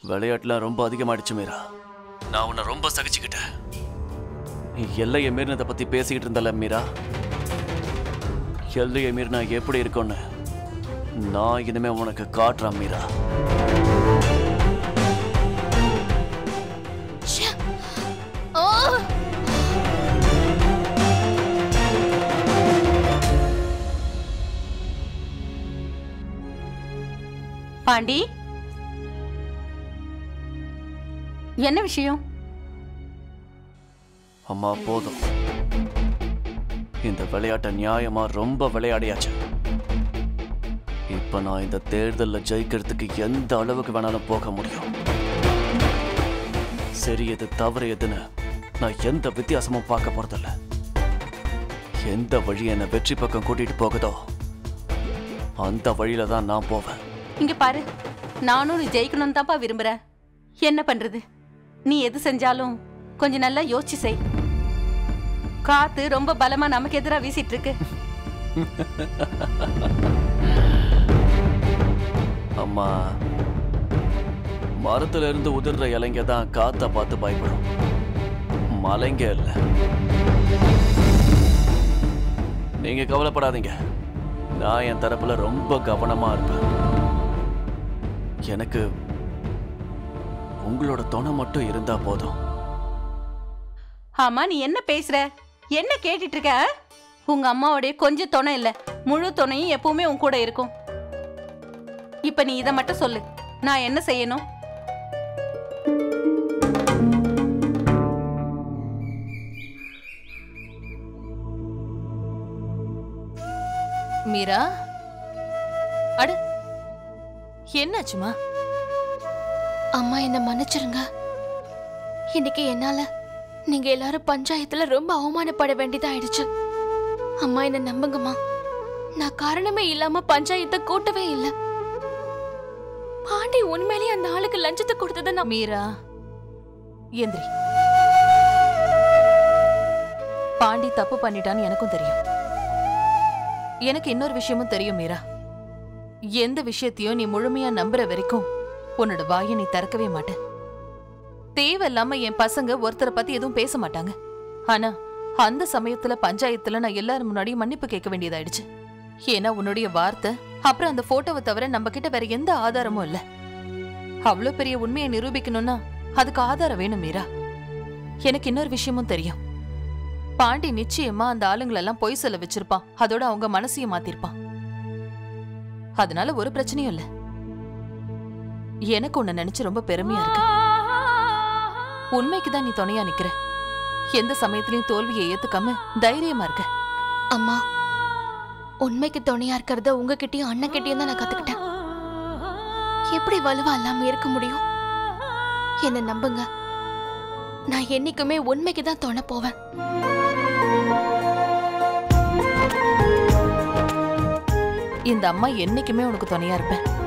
விளையாட்டுலாம் ரொம்ப அதிகமாயிடுச்சு மீரா நான் உன்னை ரொம்ப சகிச்சுக்கிட்டேன் நீ எல்லையை மீறினதை பத்தி பேசிக்கிட்டு இருந்தல மீரா எல்லையை மீறினா எப்படி இருக்கும்னு நான் இனிமே உனக்கு காட்டுறேன் மீரா ச்சே. ஓ பாண்டி என்ன விஷயம் அம்மா போதும் இந்த விளையாட்டை நியாயமா ரொம்ப விளையாடியாச்சு இப்ப நான் இந்த தேர்தல்ல ஜெயிக்கிறதுக்கு எந்த அளவுக்கு வேணாலும் போக முடியும் சரி எது தவறு எதுன்னு நான் எந்த வித்தியாசமும் பார்க்க போறதில்ல எந்த வழி என்னை வெற்றி பக்கம் கூட்டிட்டு போகுதோ அந்த வழியில தான் நான் போவேன் இங்க பாரு நானும் நீ ஜெயிக்கணும்னு தான்ப்பா விரும்புறேன் என்ன பண்றது நீ எது செஞ்சாலும் கொஞ்சம் நல்லா யோசிச்சு செய் காத்து ரொம்ப பலமா நமக்கு எதிரா வீசிட்டு இருக்கு அம்மா மரத்துல இருந்து உதிர்ற இலைங்க தான் காத்த பார்த்து பயப்படும் மலைங்க இல்ல நீங்க கவலைப்படாதீங்க நான் என் தரப்புல ரொம்ப கவனமா இருப்பேன் எனக்கு உங்களோட துணை மட்டும் இருந்தா போதும் ஆமா நீ என்ன பேசுற என்ன கேட்டுட்டு இருக்க ஆ? உங்க அம்மாவோடைய கொஞ்சம் துணை இல்ல முழு துணையும் எப்பவுமே உன் கூட இருக்கும் இப்ப நீ இதை மட்டும் சொல்லு நான் என்ன செய்யணும் மீரா அட என்னாச்சுமா அம்மா என்ன மன்னிச்சிருங்க இன்னைக்கு என்னால நீங்க எல்லாரும் பஞ்சாயத்துல ரொம்ப அவமானப்பட வேண்டியதாயிடுச்சு அம்மா என்ன நம்புங்கம்மா நான் காரணமே இல்லாம பஞ்சாயத்தை கூட்டவே இல்ல பாண்டி உண்மையிலேயே அந்த ஆளுக்கு லஞ்சத்தை கொடுத்ததை நான் மீரா எந்திரி பாண்டி தப்பு பண்ணிட்டான்னு எனக்கும் தெரியும் எனக்கு இன்னொரு விஷயமும் தெரியும் மீரா எந்த விஷயத்தையும் நீ முழுமையா நம்புற வரைக்கும் உன்னோட வாயை நீ திறக்கவே மாட்ட தேவையில்லாம என் பசங்க ஒருத்தரை பத்தி எதுவும் பேச மாட்டாங்க ஆனா அந்த சமயத்துல பஞ்சாயத்துல நான் எல்லாரும் முன்னாடியும் மன்னிப்பு கேட்க வேண்டியதாயிடுச்சு ஏன்னா உன்னுடைய வார்த்தை அப்புறம் அந்த போட்டோவை தவிர நம்ம கிட்ட வேற எந்த ஆதாரமும் இல்ல அவ்வளவு பெரிய உண்மையை நிரூபிக்கணும்னா அதுக்கு ஆதாரம் வேணும் மீரா எனக்கு இன்னொரு விஷயமும் தெரியும் பாண்டி நிச்சயமா அந்த ஆளுங்களெல்லாம் பொய் சொல்ல வச்சிருப்பான் அதோட அவங்க மனசையும் மாத்திருப்பான் அதனால ஒரு பிரச்சனையும் இல்ல எனக்கு உன்னை நினைச்சு ரொம்ப பெருமையா இருக்கு உண்மைக்கு தான் நீ துணையா நிக்கிற எந்த சமயத்திலயும் தோல்வியை ஏத்துக்காம தைரியமா இருக்க அம்மா உண்மைக்கு துணையா இருக்கிறத உங்ககிட்டயும் அண்ணன் தான் நான் கத்துக்கிட்டேன் எப்படி வலுவா இல்லாம இருக்க முடியும் என்ன நம்புங்க நான் என்னைக்குமே உண்மைக்கு தான் துணை போவேன் இந்த அம்மா என்னைக்குமே உனக்கு துணையா இருப்பேன்